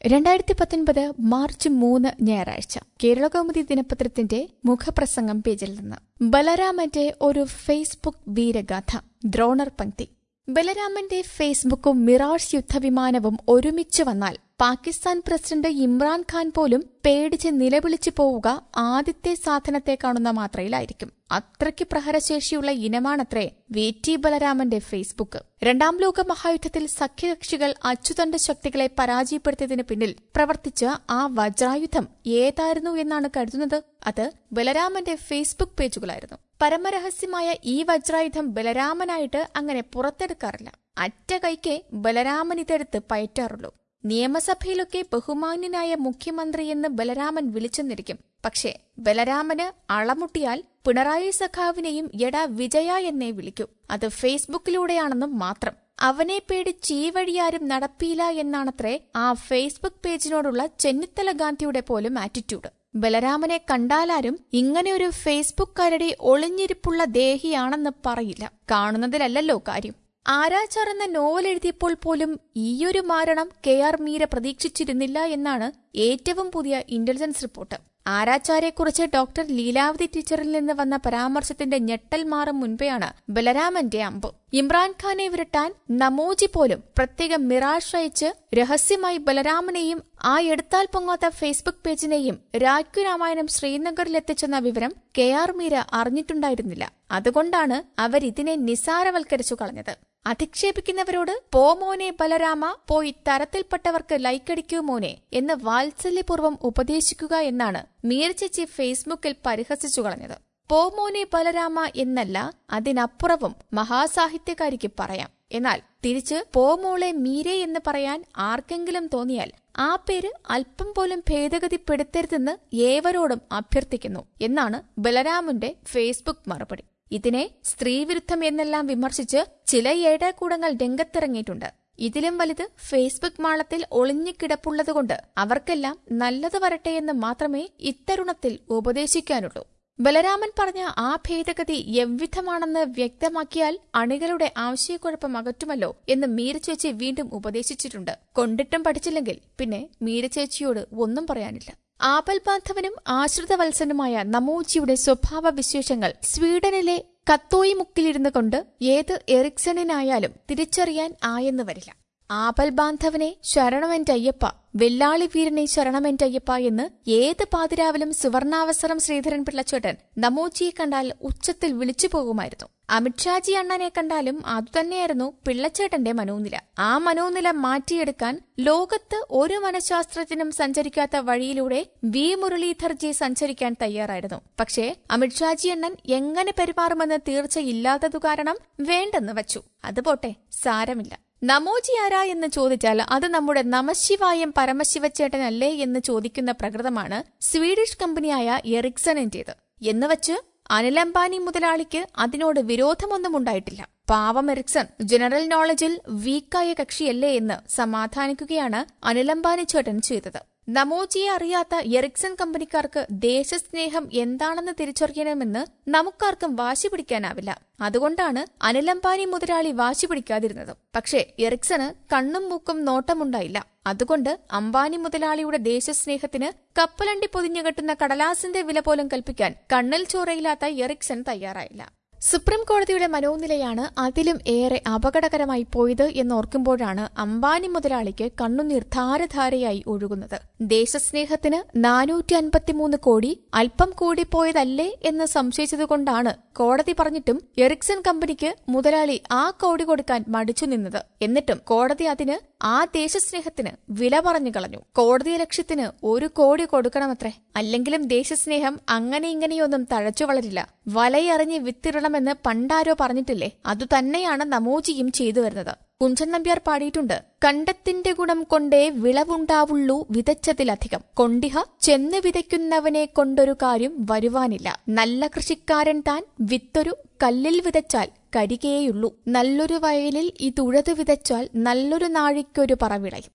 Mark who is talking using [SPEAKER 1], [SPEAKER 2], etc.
[SPEAKER 1] രണ്ടായിരത്തി പത്തൊൻപത് മാർച്ച് മൂന്ന് ഞായറാഴ്ച കേരളകൗമുദി ദിനപത്രത്തിന്റെ മുഖപ്രസംഗം പേജിൽ നിന്ന് ബലരാമന്റെ ഒരു ഫേസ്ബുക്ക് വീരഗാഥ ദ്രോണർ പങ്ക്തി ബലരാമന്റെ ഫേസ്ബുക്കും മിറാഷ് യുദ്ധവിമാനവും ഒരുമിച്ച് വന്നാൽ പാകിസ്ഥാൻ പ്രസിഡന്റ് ഇമ്രാൻഖാൻ പോലും പേടിച്ച് നിലവിളിച്ചു പോവുക ആദ്യത്തെ സാധനത്തെ കാണുന്ന മാത്രയിലായിരിക്കും അത്രയ്ക്ക് പ്രഹരശേഷിയുള്ള ഇനമാണത്രേ വി ടി ബലരാമന്റെ ഫേസ്ബുക്ക് രണ്ടാം ലോക മഹായുദ്ധത്തിൽ സഖ്യകക്ഷികൾ അച്ചുതണ്ട് ശക്തികളെ പരാജയപ്പെടുത്തിയതിന് പിന്നിൽ പ്രവർത്തിച്ച ആ വജ്രായുധം ഏതായിരുന്നു എന്നാണ് കരുതുന്നത് അത് ബലരാമന്റെ ഫേസ്ബുക്ക് പേജുകളായിരുന്നു പരമരഹസ്യമായ ഈ വജ്രായുധം ബലരാമനായിട്ട് അങ്ങനെ പുറത്തെടുക്കാറില്ല അറ്റ കൈക്ക് ബലരാമൻ ഇതെടുത്ത് പയറ്റാറുള്ളൂ നിയമസഭയിലൊക്കെ ബഹുമാന്യനായ മുഖ്യമന്ത്രിയെന്ന് ബലരാമൻ വിളിച്ചെന്നിരിക്കും പക്ഷേ ബലരാമന് അളമുട്ടിയാൽ പിണറായി സഖാവിനെയും എടാ വിജയ എന്നേ വിളിക്കൂ അത് ഫേസ്ബുക്കിലൂടെയാണെന്നും മാത്രം അവനെ പേടിച്ച് ഈ വഴിയാരും നടപ്പിയില്ല എന്നാണത്രേ ആ ഫേസ്ബുക്ക് പേജിനോടുള്ള ചെന്നിത്തല ഗാന്ധിയുടെ പോലും ആറ്റിറ്റ്യൂഡ് ബലരാമനെ കണ്ടാലാരും ഇങ്ങനെ ഒരു ഫേസ്ബുക്ക് കരടി ഒളിഞ്ഞിരിപ്പുള്ള ദേഹിയാണെന്ന് പറയില്ല കാണുന്നതിലല്ലല്ലോ കാര്യം ആരാച്ചാർ എന്ന നോവൽ എഴുതിയപ്പോൾ പോലും ഈയൊരു മാരണം കെ ആർ മീര പ്രതീക്ഷിച്ചിരുന്നില്ല എന്നാണ് ഏറ്റവും പുതിയ ഇന്റലിജൻസ് റിപ്പോർട്ട് ആരാച്ചാരെക്കുറിച്ച് ഡോക്ടർ ലീലാവതി ടീച്ചറിൽ നിന്ന് വന്ന പരാമർശത്തിന്റെ ഞെട്ടൽ മാറും മുൻപെയാണ് ബലരാമന്റെ അമ്പ് ഇമ്രാൻഖാനെ വിരട്ടാൻ നമോജി പോലും പ്രത്യേകം മിറാഷ് അയച്ച് രഹസ്യമായി ബലരാമനെയും ആ എടുത്താൽ പൊങ്ങാത്ത ഫേസ്ബുക്ക് പേജിനെയും രാജ്യു രാമായണം ശ്രീനഗറിലെത്തിച്ചെന്ന വിവരം കെ ആർ മീര അറിഞ്ഞിട്ടുണ്ടായിരുന്നില്ല അതുകൊണ്ടാണ് അവരിതിനെ നിസാരവൽക്കരിച്ചു കളഞ്ഞത് അധിക്ഷേപിക്കുന്നവരോട് പോ മോനെ ബലരാമ പോയി തരത്തിൽപ്പെട്ടവർക്ക് ലൈക്കടിക്കൂ മോനെ എന്ന് വാത്സല്യപൂർവ്വം ഉപദേശിക്കുക എന്നാണ് മീര ചേച്ചി ഫേസ്ബുക്കിൽ പരിഹസിച്ചു കളഞ്ഞത് പോ മോനെ ബലരാമ എന്നല്ല അതിനപ്പുറവും മഹാസാഹിത്യകാരിക്ക് പറയാം എന്നാൽ തിരിച്ച് പോ മോളെ മീരെ എന്ന് പറയാൻ ആർക്കെങ്കിലും തോന്നിയാൽ ആ പേര് അല്പം പോലും ഭേദഗതിപ്പെടുത്തരുതെന്ന് ഏവരോടും അഭ്യർത്ഥിക്കുന്നു എന്നാണ് ബലരാമന്റെ ഫേസ്ബുക്ക് മറുപടി ഇതിനെ സ്ത്രീവിരുദ്ധം എന്നെല്ലാം വിമർശിച്ച് ചില ഏടാകൂടങ്ങൾ രംഗത്തിറങ്ങിയിട്ടുണ്ട് ഇതിലും വലുത് ഫേസ്ബുക്ക് മാളത്തിൽ ഒളിഞ്ഞുകിടപ്പുള്ളതുകൊണ്ട് അവർക്കെല്ലാം നല്ലത് വരട്ടെ എന്ന് മാത്രമേ ഇത്തരുണത്തിൽ ഉപദേശിക്കാനുള്ളൂ ബലരാമൻ പറഞ്ഞ ആ ഭേദഗതി എவ்விധമാണെന്ന് വ്യക്തമാക്കിയാൽ അണികളുടെ ആശയക്കുഴപ്പം അകറ്റുമല്ലോ എന്ന് മീരച്ചേച്ചി വീണ്ടും ഉപദേശിച്ചിട്ടുണ്ട് കൊണ്ടിട്ടും പഠിച്ചില്ലെങ്കിൽ പിന്നെ മീരച്ചേച്ചിയോട് ഒന്നും പറയാനില്ല ആപൽ ബാന്ധവനും ആശ്രിതവത്സനുമായ നമോജിയുടെ സ്വഭാവ വിശേഷങ്ങൾ സ്വീഡനിലെ കത്തോയി മുക്കിലിരുന്നു കൊണ്ട് ഏത് എറിക്സണിനായാലും തിരിച്ചറിയാൻ ആയെന്ന് വരില്ല ആപൽ ബാന്ധവനെ ശരണമെന്റയ്യപ്പ വെല്ലാളി വീരനെ ശരണമെന്റയ്യപ്പ എന്ന് ഏത് പാതിരാവിലും സുവർണാവസരം ശ്രീധരൻ പിള്ളച്ചേട്ടൻ നമോജിയെ കണ്ടാൽ ഉച്ചത്തിൽ വിളിച്ചു പോകുമായിരുന്നു അമിത്ഷാജി അണ്ണനെ കണ്ടാലും അതുതന്നെയായിരുന്നു പിള്ളച്ചേട്ടന്റെ മനോനില ആ മനോനില മാറ്റിയെടുക്കാൻ ലോകത്ത് ഒരു മനഃശാസ്ത്രജ്ഞനും സഞ്ചരിക്കാത്ത വഴിയിലൂടെ വി മുരളീധർജി സഞ്ചരിക്കാൻ തയ്യാറായിരുന്നു പക്ഷേ അമിത്ഷാജി അണ്ണൻ എങ്ങനെ പെരുമാറുമെന്ന് തീർച്ചയില്ലാത്തതു കാരണം വേണ്ടെന്ന് വച്ചു അതുപോട്ടെ സാരമില്ല നമോജി ആരാ എന്ന് ചോദിച്ചാൽ അത് നമ്മുടെ നമശിവായം പരമശിവച്ചേട്ടനല്ലേ എന്ന് ചോദിക്കുന്ന പ്രകൃതമാണ് സ്വീഡിഷ് കമ്പനിയായ എറിക്സണിന്റേത് എന്നുവച്ച് അനിലംബാനി മുതലാളിക്ക് അതിനോട് വിരോധമൊന്നും ഉണ്ടായിട്ടില്ല പാവം എറിക്സൺ ജനറൽ നോളജിൽ വീക്കായ കക്ഷിയല്ലേ എന്ന് സമാധാനിക്കുകയാണ് അനിലംബാനി ചേട്ടൻ ചെയ്തത് നമോജിയെ അറിയാത്ത എറിക്സൺ കമ്പനിക്കാർക്ക് ദേശസ്നേഹം എന്താണെന്ന് തിരിച്ചറിയണമെന്ന് നമുക്കാർക്കും വാശി പിടിക്കാനാവില്ല അതുകൊണ്ടാണ് അനിലംബാനി മുതലാളി വാശി പിടിക്കാതിരുന്നത് പക്ഷേ എറിക്സണ് കണ്ണും മൂക്കും നോട്ടമുണ്ടായില്ല അതുകൊണ്ട് അംബാനി മുതലാളിയുടെ ദേശസ്നേഹത്തിന് കപ്പലണ്ടി പൊതിഞ്ഞു കെട്ടുന്ന കടലാസിന്റെ വില പോലും കൽപ്പിക്കാൻ കണ്ണിൽ ചോറയില്ലാത്ത എറിക്സൺ തയ്യാറായില്ല സുപ്രീം കോടതിയുടെ മനോനിലയാണ് അതിലും ഏറെ അപകടകരമായി പോയത് എന്നോർക്കുമ്പോഴാണ് അംബാനി മുതലാളിക്ക് കണ്ണുനീർ ധാരധാരയായി ഒഴുകുന്നത് ദേശസ്നേഹത്തിന് നാനൂറ്റി അൻപത്തിമൂന്ന് കോടി അല്പം കൂടിപ്പോയതല്ലേ എന്ന് സംശയിച്ചതുകൊണ്ടാണ് കോടതി പറഞ്ഞിട്ടും എറിക്സൺ കമ്പനിക്ക് മുതലാളി ആ കോടി കൊടുക്കാൻ മടിച്ചു നിന്നത് എന്നിട്ടും കോടതി അതിന് ആ ദേശസ്നേഹത്തിന് വില പറഞ്ഞു കളഞ്ഞു കോടതി ലക്ഷ്യത്തിന് ഒരു കോടി കൊടുക്കണമത്രേ അല്ലെങ്കിലും ദേശസ്നേഹം അങ്ങനെ ഇങ്ങനെയൊന്നും തഴച്ചു വളരില്ല വലയറിഞ്ഞ് വിത്തിടണമെന്ന് പണ്ടാരോ പറഞ്ഞിട്ടില്ലേ അതുതന്നെയാണ് നമോജിയും ചെയ്തു വരുന്നത് കുഞ്ചൻ നമ്പ്യാർ പാടിയിട്ടുണ്ട് കണ്ടത്തിന്റെ ഗുണം കൊണ്ടേ വിളവുണ്ടാവുള്ളൂ വിതച്ചതിലധികം കൊണ്ടിഹ ചെന്ന് വിതയ്ക്കുന്നവനെ കൊണ്ടൊരു കാര്യം വരുവാനില്ല നല്ല കൃഷിക്കാരൻ താൻ വിത്തൊരു കല്ലിൽ വിതച്ചാൽ കരികേയുള്ളൂ നല്ലൊരു വയലിൽ ഇതുഴത് വിതച്ചാൽ നല്ലൊരു നാഴിക്കൊരു പറവിളയും